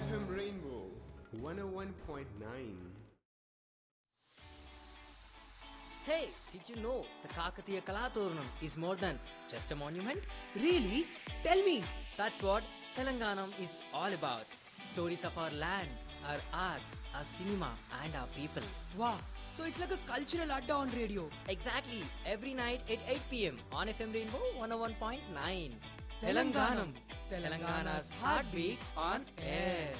FM Rainbow 101.9. Hey, did you know the Kakatiya Kalaturnam is more than just a monument? Really? Tell me. That's what Telanganam is all about. Stories of our land, our art, our cinema, and our people. Wow. So it's like a cultural adda on radio. Exactly, every night at 8 pm on FM Rainbow 101.9. Telanganam. Telangana's heartbeat on air.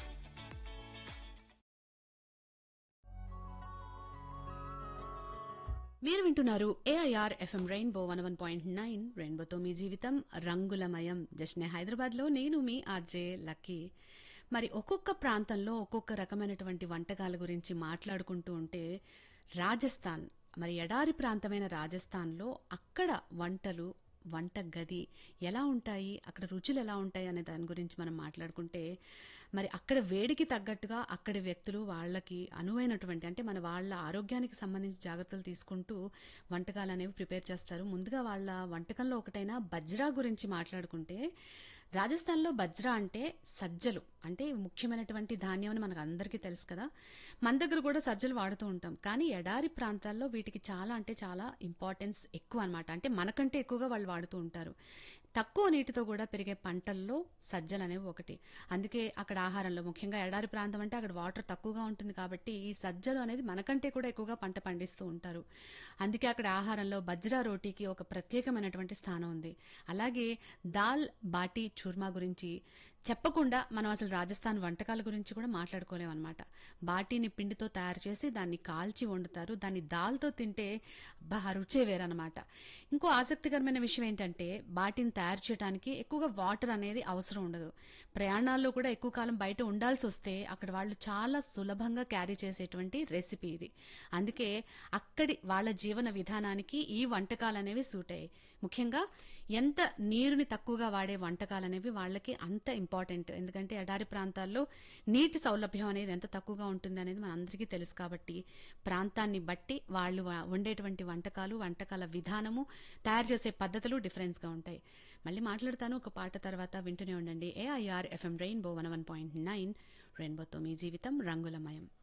మీరు వింటున్నారు AIR FM rainbow one one point nine రెయిన్బోతో మీ జీవితం రంగులమయం జస్నే హైదరాబాద్లో నేను మీ RJ lucky మరి ఒక్కొక్క ప్రాంతంలో ఒక్కొక్క రకమైనటువంటి వంటకాల గురించి మాట్లాడుకుంటూ ఉంటే రాజస్థాన్ మరి ఎడారి ప్రాంతమైన రాజస్థాన్లో అక్కడ వంటలు వంట గది ఎలా ఉంటాయి అక్కడ రుచులు ఎలా ఉంటాయి అనే దాని గురించి మనం మాట్లాడుకుంటే మరి అక్కడ వేడికి తగ్గట్టుగా అక్కడి వ్యక్తులు వాళ్ళకి అనువైనటువంటి అంటే మన వాళ్ళ ఆరోగ్యానికి సంబంధించి జాగ్రత్తలు తీసుకుంటూ వంటకాలు అనేవి ప్రిపేర్ చేస్తారు ముందుగా వాళ్ళ వంటకంలో ఒకటైన బజ్రా గురించి మాట్లాడుకుంటే రాజస్థాన్లో బజ్రా అంటే సజ్జలు అంటే ముఖ్యమైనటువంటి ధాన్యం అని మనకు అందరికీ తెలుసు కదా మన దగ్గర కూడా సజ్జలు వాడుతూ ఉంటాం కానీ ఎడారి ప్రాంతాల్లో వీటికి చాలా అంటే చాలా ఇంపార్టెన్స్ ఎక్కువ అనమాట అంటే మనకంటే ఎక్కువగా వాళ్ళు వాడుతూ ఉంటారు తక్కువ నీటితో కూడా పెరిగే పంటల్లో సజ్జలు అనేవి ఒకటి అందుకే అక్కడ ఆహారంలో ముఖ్యంగా ఎడారి ప్రాంతం అంటే అక్కడ వాటర్ తక్కువగా ఉంటుంది కాబట్టి ఈ సజ్జలు అనేది మనకంటే కూడా ఎక్కువగా పంట పండిస్తూ ఉంటారు అందుకే అక్కడ ఆహారంలో బజ్రా రోటీకి ఒక ప్రత్యేకమైనటువంటి స్థానం ఉంది అలాగే దాల్ బాటీ చూర్మా గురించి చెప్పకుండా మనం అసలు రాజస్థాన్ వంటకాల గురించి కూడా మాట్లాడుకోలేమన్నమాట బాటీని పిండితో తయారు చేసి దాన్ని కాల్చి వండుతారు దాన్ని దాల్తో తింటే బా రుచే వేరనమాట ఇంకో ఆసక్తికరమైన విషయం ఏంటంటే బాటీని తయారు చేయడానికి ఎక్కువగా వాటర్ అనేది అవసరం ఉండదు ప్రయాణాల్లో కూడా ఎక్కువ కాలం బయట ఉండాల్సి వస్తే అక్కడ వాళ్ళు చాలా సులభంగా క్యారీ చేసేటువంటి రెసిపీ ఇది అందుకే అక్కడి వాళ్ళ జీవన విధానానికి ఈ వంటకాలు అనేవి సూట్ అయ్యాయి ముఖ్యంగా ఎంత నీరుని తక్కువగా వాడే వంటకాలు అనేవి వాళ్ళకి అంత ఇంపార్టెంట్ ఎందుకంటే ఎడారి ప్రాంతాల్లో నీటి సౌలభ్యం అనేది ఎంత తక్కువగా ఉంటుంది అనేది మనందరికీ తెలుసు కాబట్టి ప్రాంతాన్ని బట్టి వాళ్ళు వా- వండేటువంటి వంటకాలు వంటకాల విధానము తయారు చేసే పద్ధతులు డిఫరెన్స్ గా ఉంటాయి మళ్ళీ మాట్లాడతాను ఒక పాట తర్వాత వింటూనే ఉండండి AIR FM rainbow one one point nine రెయిన్బోతో మీ జీవితం రంగులమయం